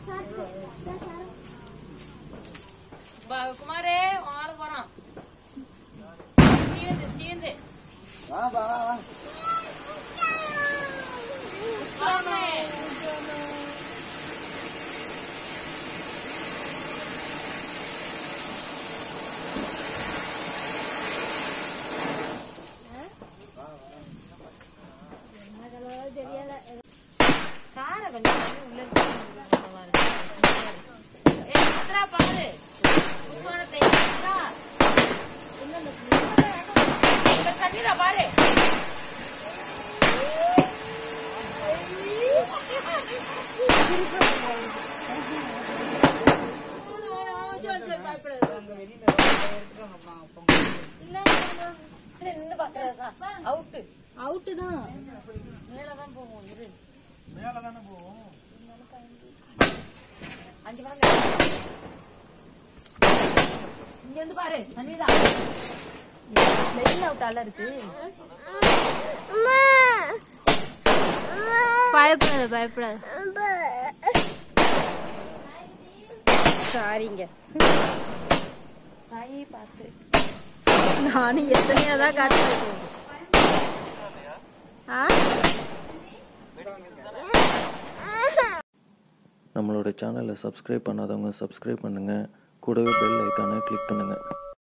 பா- குமாரே வாழ போறான் ஸ்டீவந்து ஸ்டீவந்து வா வா வா வா வாமே. காரை கொஞ்சம் தள்ளி உள்ள இருக்கு. ஏய், சித்ரா பாரு உஸ்மானத்தை சித்ரா. இந்த தண்ணியில பாரு அவுட்டு அவுட்டு தான் மேலதான் போகும் இரு மேல தானே போவோம் அங்க வாங்க இங்க வந்து பாரு சன்னிதா வெயில் அவுட்டால இருக்கு பயப்படாத பயப்படாத சாரிங்க சாயி பார்த்து நானும் எத்தனையா தான் காட்டுறேன் ஆ நம்மளோட சேனலை சப்ஸ்கிரைப் பண்ணாதவங்க சப்ஸ்கிரைப் பண்ணுங்கள் கூடவே பெல் ஐக்கானை கிளிக் பண்ணுங்கள்